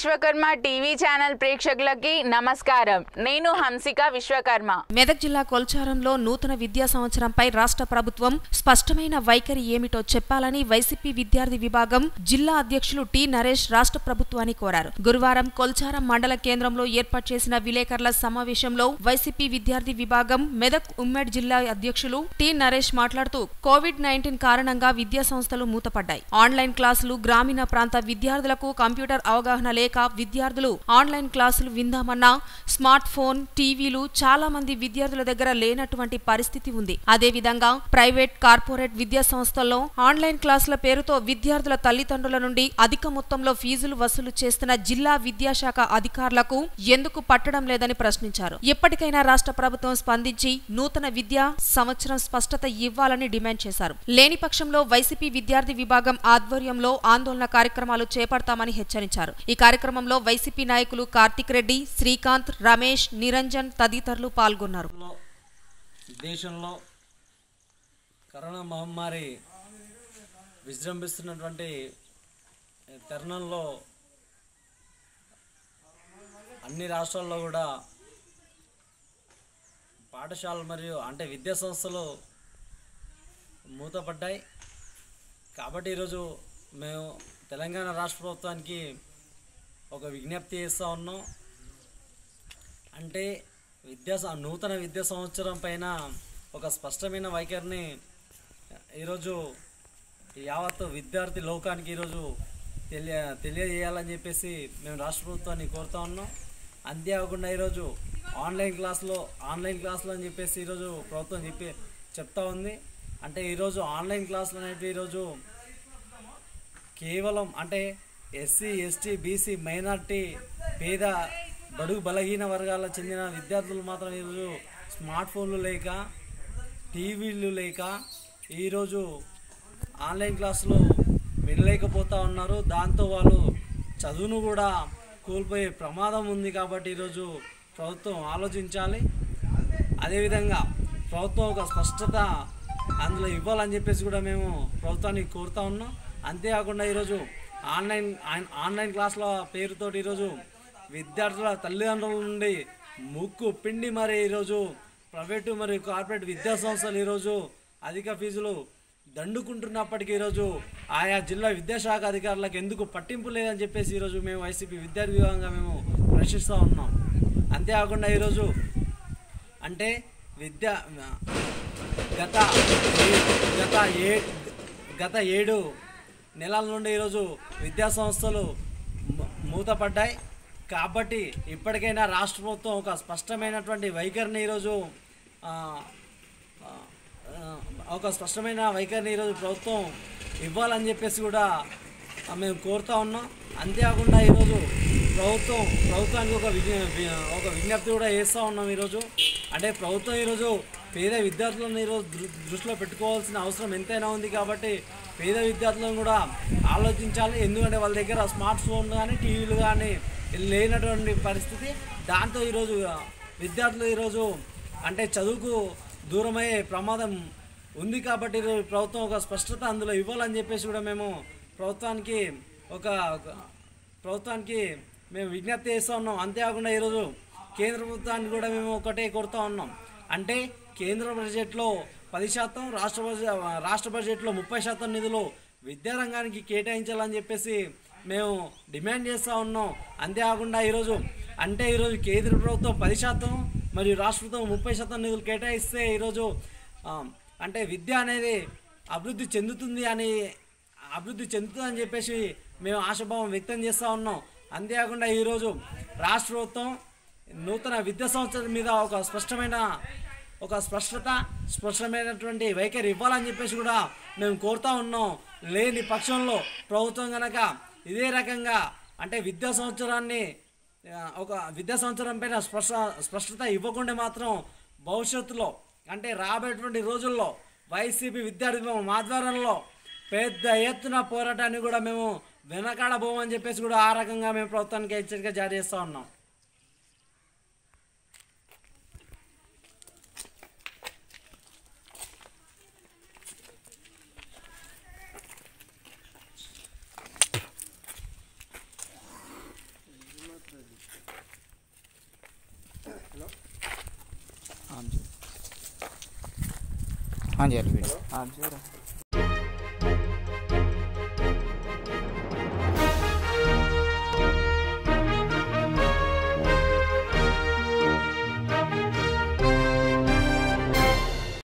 Vishwakarma TV channel ప్రేక్షకులకి నమస్కారం నేను హంసిక విశ్వకర్మ మెదక్ జిల్లా కొల్చారంలో నూతన విద్యా సంవత్సరంపై రాష్ట్ర ప్రభుత్వం స్పష్టమైన వైఖరి ఏమిటో చెప్పాలని వైసీపీ విద్యార్థి విభాగం జిల్లా అధ్యక్షులు టి నరేష్ రాష్ట్ర ప్రభుత్వాన్ని కోరారు గురువారం కొల్చారం మండల కేంద్రంలో ఏర్పాటు చేసిన విలేకరుల సమావేశంలో వైసీపీ విద్యార్థి విభాగం మెదక్ ఉమ్మడి జిల్లా అధ్యక్షులు టి నరేష్ మాట్లాడుతూ కోవిడ్ నైన్టీన్ కారణంగా విద్యా సంస్థలు మూతపడ్డాయి ఆన్లైన్ క్లాసులు గ్రామీణ ప్రాంత విద్యార్థులకు కంప్యూటర్ అవగాహన లేక విద్యార్థులు ఆన్లైన్ క్లాసులు విందామన్నా స్మార్ట్ ఫోన్ టీవీలు చాలా మంది విద్యార్థుల దగ్గర లేనటువంటి పరిస్థితి ఉంది అదేవిధంగా ప్రైవేట్ కార్పొరేట్ విద్యా సంస్థల్లో ఆన్లైన్ క్లాసుల పేరుతో విద్యార్థుల తల్లిదండ్రుల నుండి అధిక మొత్తంలో ఫీజులు వసూలు చేస్తున్న జిల్లా విద్యాశాఖ అధికారులకు ఎందుకు పట్టడం లేదని ప్రశ్నించారు ఎప్పటికైనా రాష్ట్ర ప్రభుత్వం స్పందించి నూతన విద్యా సంవత్సరం స్పష్టత ఇవ్వాలని డిమాండ్ చేశారు లేని పక్షంలో వైసీపీ విద్యార్థి విభాగం ఆధ్వర్యంలో ఆందోళన కార్యక్రమాలు చేపడతామని హెచ్చరించారు ఈ కార్యక్రమంలో వైసీపీ నాయకులు కార్తిక్ రెడ్డి శ్రీకాంత్ రమేష్ నిరంజన్ తదితరులు పాల్గొన్నారు లో దేశంలో కరోనా మహమ్మారి విజృంభిస్తున్నటువంటి తరుణంలో అన్ని రాష్ట్రాల్లో కూడా పాఠశాలలు మరియు అంటే విద్యా సంస్థలు మూతపడ్డాయి కాబట్టి ఈరోజు మేము తెలంగాణ రాష్ట్ర ప్రభుత్వానికి ఒక విజ్ఞప్తి చేస్తూ ఉన్నాం అంటే విద్యా సం- నూతన విద్యా సంవత్సరం పైన ఒక స్పష్టమైన వైఖరిని ఈరోజు యావత్ విద్యార్థి లోకానికి ఈరోజు తెలియ తెలియజేయాలని చెప్పేసి మేము రాష్ట్ర ప్రభుత్వాన్ని కోరుతా ఉన్నాం అంతేకాకుండా ఈరోజు ఆన్లైన్ క్లాస్లో ఆన్లైన్ క్లాసులు అని చెప్పేసి ఈరోజు ప్రభుత్వం చెప్పి చెప్తా ఉంది అంటే ఈరోజు ఆన్లైన్ క్లాసులు అనేవి ఈరోజు కేవలం అంటే ఎస్సీ ఎస్టీ బీసీ మైనార్టీ పేద బడుగు బలహీన వర్గాలకు చెందిన విద్యార్థులు మాత్రం ఈరోజు స్మార్ట్ ఫోన్లు లేక టీవీలు లేక ఈరోజు ఆన్లైన్ క్లాసులు వినలేకపోతా ఉన్నారు దాంతో వాళ్ళు చదువును కూడా కోల్పోయే ప్రమాదం ఉంది కాబట్టి ఈరోజు ప్రభుత్వం ఆలోచించాలి అదేవిధంగా ప్రభుత్వం ఒక స్పష్టత అందులో ఇవ్వాలని చెప్పేసి కూడా మేము ప్రభుత్వానికి కోరుతా ఉన్నాం అంతేకాకుండా ఈరోజు ఆన్లైన్ ఆన్- ఆన్లైన్ క్లాసుల పేరుతోటి ఈరోజు విద్యార్థుల తల్లిదండ్రుల నుండి ముక్కు పిండి మరి ఈరోజు ప్రైవేటు మరియు కార్పొరేట్ విద్యా సంస్థలు ఈరోజు అధిక ఫీజులు దండుకుంటున్నప్పటికీ ఈరోజు ఆయా జిల్లా విద్యాశాఖ అధికారులకు ఎందుకు పట్టింపు లేదని చెప్పేసి ఈరోజు మేము వైసీపీ విద్యార్థి విభాగంగా మేము ప్రశ్నిస్తూ ఉన్నాం అంతేకాకుండా ఈరోజు అంటే విద్య గత ఏ- గత ఏ గత ఏడు నెలల నుండి ఈరోజు విద్యా సంస్థలు ము- మూతపడ్డాయి కాబట్టి ఇప్పటికైనా రాష్ట్ర ప్రభుత్వం ఒక స్పష్టమైనటువంటి వైఖరిని ఈరోజు ఆ, ఆ, ఆ, ఒక స్పష్టమైన వైఖరిని ఈరోజు ప్రభుత్వం ఇవ్వాలని చెప్పేసి కూడా ఆ, మేము కోరుతా ఉన్నాం అంతేకాకుండా ఈరోజు ప్రభుత్వం ప్రభుత్వానికి ఒక విజ్ఞ వి- ఒక విజ్ఞప్తి కూడా చేస్తూ ఉన్నాం ఈరోజు అంటే ప్రభుత్వం ఈరోజు పేద విద్యార్థులను ఈరోజు దృ- దృష్టిలో పెట్టుకోవాల్సిన అవసరం ఎంతైనా ఉంది కాబట్టి పేద విద్యార్థులను కూడా ఆలోచించాలి ఎందుకంటే వాళ్ళ దగ్గర స్మార్ట్ ఫోన్ కానీ టీవీలు కానీ లేనటువంటి పరిస్థితి దాంతో ఈరోజు విద్యార్థులు ఈరోజు అంటే చదువుకు దూరమయ్యే ప్రమాదం ఉంది కాబట్టి ఈరోజు ప్రభుత్వం ఒక స్పష్టత అందులో ఇవ్వాలని చెప్పేసి కూడా మేము ప్రభుత్వానికి ఒక ఒక- ప్రభుత్వానికి మేము విజ్ఞప్తి చేస్తూ ఉన్నాం అంతేకాకుండా ఈరోజు కేంద్ర ప్రభుత్వాన్ని కూడా మేము ఒకటే కోరుతా ఉన్నాం అంటే కేంద్ర బడ్జెట్లో పది శాతం రాష్ట్ర బడ్జెట్ రాష్ట్ర బడ్జెట్లో ముప్పై శాతం నిధులు విద్యారంగానికి కేటాయించాలని చెప్పేసి మేము డిమాండ్ చేస్తూ ఉన్నాం అంతేకాకుండా ఈరోజు అంటే ఈరోజు కేంద్ర ప్రభుత్వం పది శాతం మరియు రాష్ట్ర ప్రభుత్వం ముప్పై శాతం నిధులు కేటాయిస్తే ఈరోజు ఆ, అంటే విద్య అనేది అభివృద్ధి చెందుతుంది అని అభివృద్ధి చెందుతుందని చెప్పేసి మేము ఆశాభావం వ్యక్తం చేస్తూ ఉన్నాం అంతేకాకుండా ఈరోజు రాష్ట్ర ప్రభుత్వం నూతన విద్యా సంవత్సరం మీద ఒక స్పష్టమైన ఒక స్పష్టత స్పష్టమైనటువంటి వైఖరి ఇవ్వాలని చెప్పేసి కూడా మేము కోరుతా ఉన్నాం లేని పక్షంలో ప్రభుత్వం కనుక ఇదే రకంగా అంటే విద్యా సంవత్సరాన్ని ఆ, ఒక విద్యా సంవత్సరం పైన స్పష్ట స్పష్టత ఇవ్వకుండా మాత్రం భవిష్యత్తులో అంటే రాబోయేటువంటి రోజుల్లో వైసీపీ విద్యార్థి విభాగం ఆధ్వర్యంలో పెద్ద ఎత్తున పోరాటాన్ని కూడా మేము వెనకాడబోమని చెప్పేసి కూడా ఆ రకంగా మేము ప్రభుత్వానికి హెచ్చరిక జారీ చేస్తూ ఉన్నాం ఆన్ చేయాలి వీడియో ఆన్ చేయరా